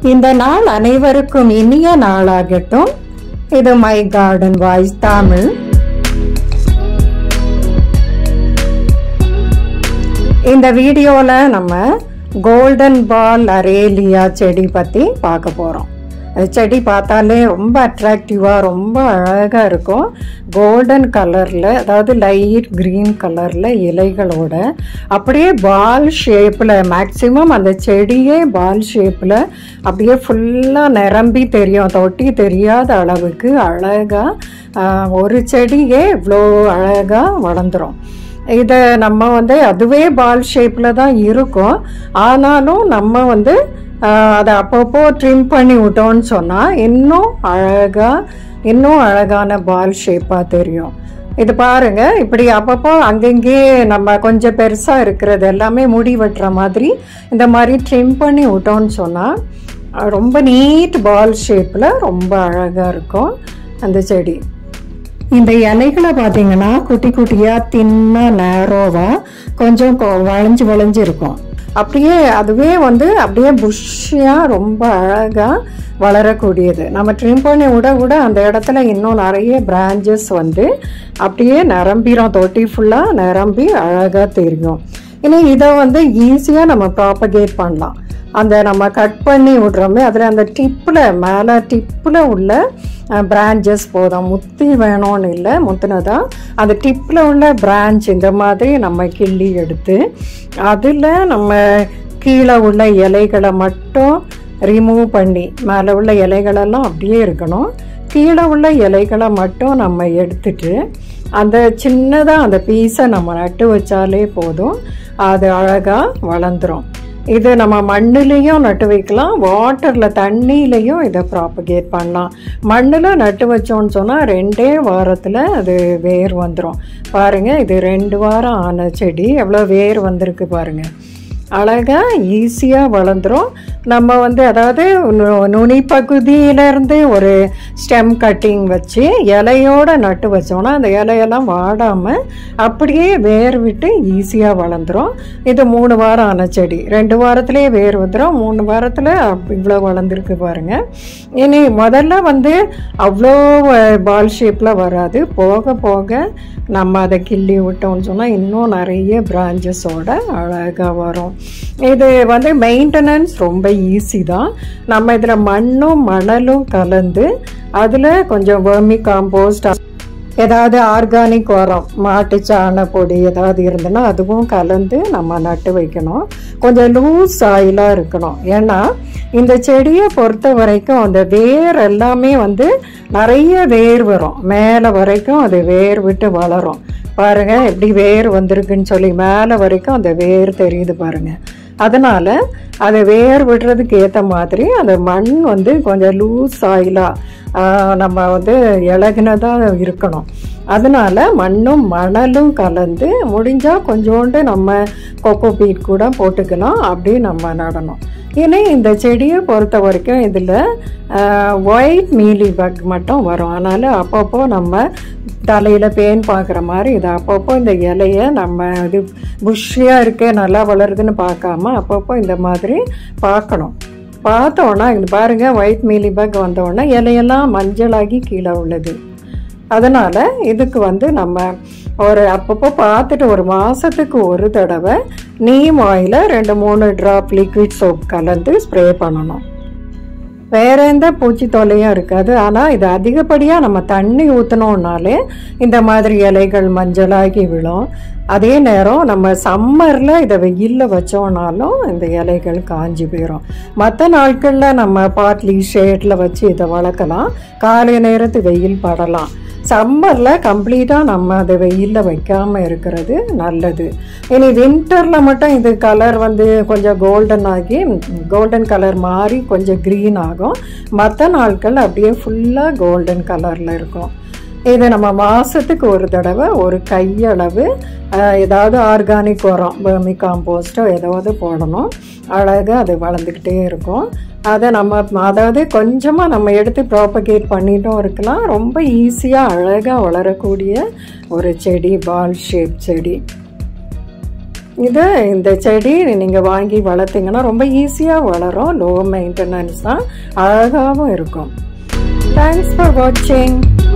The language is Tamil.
இந்த நாள் அனைவருக்கும் இனிய நாளாகட்டும் இது மை கார்டன் வாய்ஸ் தமிழ் இந்த வீடியோவில் நம்ம கோல்டன் பால் அரேலியா செடி பற்றி பார்க்க போகிறோம் அது செடி பார்த்தாலே ரொம்ப அட்ராக்டிவாக ரொம்ப அழகாக இருக்கும் கோல்டன் கலரில் அதாவது லைட் க்ரீன் கலரில் இலைகளோட அப்படியே பால் ஷேப்பில் மேக்ஸிமம் அந்த செடியே பால் ஷேப்பில் அப்படியே ஃபுல்லாக நிரம்பி தெரியும் தொட்டி தெரியாத அளவுக்கு அழகாக ஒரு செடியே இவ்வளோ அழகாக வளர்ந்துரும் இதை நம்ம வந்து அதுவே பால் ஷேப்பில் தான் இருக்கும் ஆனாலும் நம்ம வந்து அதை அப்பப்போ ட்ரிம் பண்ணி விட்டோம்னு சொன்னால் இன்னும் அழகாக இன்னும் அழகான பால் ஷேப்பாக தெரியும் இது பாருங்க இப்படி அப்பப்போ அங்கங்கே நம்ம கொஞ்சம் பெருசாக இருக்கிறது எல்லாமே முடி வெட்டுற மாதிரி இந்த மாதிரி ட்ரிம் பண்ணி விட்டோம்னு சொன்னால் ரொம்ப நீட் பால் ஷேப்பில் ரொம்ப அழகாக இருக்கும் அந்த செடி இந்த இலைகளை பார்த்தீங்கன்னா குட்டி குட்டியாக தின்னாக நேரோவாக கொஞ்சம் வளைஞ்சு வளைஞ்சு இருக்கும் அப்படியே அதுவே வந்து அப்படியே புஷ்ஷியாக ரொம்ப அழகாக வளரக்கூடியது நம்ம ட்ரிம் பண்ணி விட விட அந்த இடத்துல இன்னும் நிறைய பிரான்ச்சஸ் வந்து அப்படியே நிரம்பிடும் தொட்டி ஃபுல்லாக நிரம்பி அழகாக தெரியும் இனி இதை வந்து ஈஸியாக நம்ம ப்ராப்பகேட் பண்ணலாம் அந்த நம்ம கட் பண்ணி விட்றோமே அதில் அந்த டிப்பில் மேலே டிப்பில் உள்ள பிரான்ச்சஸ் போதும் முத்தி வேணும்னு இல்லை முத்தினதான் அந்த டிப்பில் உள்ள பிரான்ச் இந்த மாதிரி நம்ம கிள்ளி எடுத்து அதில் நம்ம கீழே உள்ள இலைகளை மட்டும் ரிமூவ் பண்ணி மேலே உள்ள இலைகளெல்லாம் அப்படியே இருக்கணும் கீழே உள்ள இலைகளை மட்டும் நம்ம எடுத்துட்டு அந்த சின்னதாக அந்த பீஸை நம்ம நட்டு வச்சாலே போதும் அது அழகாக வளர்ந்துடும் இது நம்ம மண்ணுலேயும் நட்டு வைக்கலாம் வாட்டரில் தண்ணியிலையும் இதை ப்ராப்பகேட் பண்ணலாம் மண்ணில் நட்டு வச்சோன்னு சொன்னால் ரெண்டே வாரத்தில் அது வேர் வந்துடும் பாருங்கள் இது ரெண்டு வாரம் ஆன செடி எவ்வளோ வேர் வந்திருக்கு பாருங்கள் அழகாக ஈஸியாக வளர்ந்துடும் நம்ம வந்து அதாவது நுனி பகுதியிலேருந்து ஒரு ஸ்டெம் கட்டிங் வச்சு இலையோடு நட்டு வச்சோன்னா அந்த இலையெல்லாம் வாடாமல் அப்படியே வேர் விட்டு ஈஸியாக வளர்ந்துடும் இது மூணு வாரம் ஆன செடி ரெண்டு வாரத்துலேயே வேர் வந்துடும் மூணு வாரத்தில் இவ்வளோ வளர்ந்துருக்கு பாருங்கள் இனி முதல்ல வந்து அவ்வளோ பால் ஷேப்பில் வராது போக போக நம்ம அதை கிள்ளி விட்டோம்னு சொன்னால் இன்னும் நிறைய பிரான்ச்சஸோட அழகாக வரும் இது வந்து மெயின்டெனன்ஸ் ரொம்ப ஈஸி தான் நம்ம இதில் மண்ணும் மணலும் கலந்து அதில் கொஞ்சம் வர்மி காம்போஸ்ட் ஏதாவது ஆர்கானிக் உரம் மாட்டு சாண பொடி ஏதாவது இருந்ததுன்னா அதுவும் கலந்து நம்ம நட்டு வைக்கணும் கொஞ்சம் லூஸ் ஆயிலாக இருக்கணும் ஏன்னா இந்த செடியை பொறுத்த வரைக்கும் அந்த வேர் எல்லாமே வந்து நிறைய வேர் வரும் மேலே வரைக்கும் அது வேர் விட்டு வளரும் பாருங்கள் எப்படி வேர் வந்திருக்குன்னு சொல்லி மேலே வரைக்கும் அந்த வேர் தெரியுது பாருங்கள் அதனால் அதை வேர் விடுறதுக்கு ஏற்ற மாதிரி அந்த மண் வந்து கொஞ்சம் லூஸ் ஆயிலாக நம்ம வந்து இலகுனதாக இருக்கணும் அதனால் மண்ணும் மணலும் கலந்து முடிஞ்சால் கொஞ்சோண்டு நம்ம கொக்கோ பீட் கூட போட்டுக்கலாம் அப்படி நம்ம நடணும் இனி இந்த செடியை பொறுத்த வரைக்கும் இதில் ஒயிட் மீலி பக் மட்டும் வரும் அதனால் அப்பப்போ நம்ம தலையில் பேன் பார்க்குற மாதிரி இது அப்பப்போ இந்த இலையை நம்ம இது புஷ்ஷியாக இருக்கே நல்லா வளருதுன்னு பார்க்காம அப்பப்போ இந்த மாதிரி பார்க்கணும் பார்த்தோன்னா இது பாருங்கள் ஒயிட் மீலி பக் வந்தோடனே இலையெல்லாம் மஞ்சளாகி கீழே உள்ளது அதனால் இதுக்கு வந்து நம்ம ஒரு அப்பப்போ பார்த்துட்டு ஒரு மாதத்துக்கு ஒரு தடவை நீம் ஆயில ரெண்டு மூணு ட்ராப் லிக்விட் சோப் கலந்து ஸ்ப்ரே பண்ணணும் வேற எந்த பூச்சி தொல்லையும் இருக்காது ஆனால் இது அதிகப்படியாக நம்ம தண்ணி ஊற்றினோம்னாலே இந்த மாதிரி இலைகள் மஞ்சளாகி விழும் அதே நேரம் நம்ம சம்மரில் இதை வெயிலில் வச்சோம்னாலும் இந்த இலைகள் காஞ்சி போயிடும் மற்ற நாட்களில் நம்ம பார்ட்லி ஷேடில் வச்சு இதை வளர்க்கலாம் காலை நேரத்து வெயில் படலாம் சம்மரில் கம்ப்ளீட்டாக நம்ம அதை வெயிலில் வைக்காமல் இருக்கிறது நல்லது இனி வின்டரில் மட்டும் இது கலர் வந்து கொஞ்சம் கோல்டன் ஆகி கோல்டன் கலர் மாறி கொஞ்சம் க்ரீன் ஆகும் மற்ற நாட்கள் அப்படியே ஃபுல்லாக கோல்டன் கலரில் இருக்கும் இது நம்ம மாதத்துக்கு ஒரு தடவை ஒரு கையளவு ஏதாவது ஆர்கானிக் உரம் பர்மி காம்போஸ்ட்டோ ஏதாவது போடணும் அழகாக அது வளர்ந்துக்கிட்டே இருக்கும் அதை நம்ம அதாவது கொஞ்சமாக நம்ம எடுத்து ப்ராப்பகேட் பண்ணிட்டும் இருக்கலாம் ரொம்ப ஈஸியாக அழகாக வளரக்கூடிய ஒரு செடி பால் ஷேப் செடி இது இந்த செடி நீங்கள் வாங்கி வளர்த்தீங்கன்னா ரொம்ப ஈஸியாக வளரும் லோ மெயின்டெனன்ஸ் தான் அழகாகவும் இருக்கும் தேங்க்ஸ் ஃபார் வாட்சிங்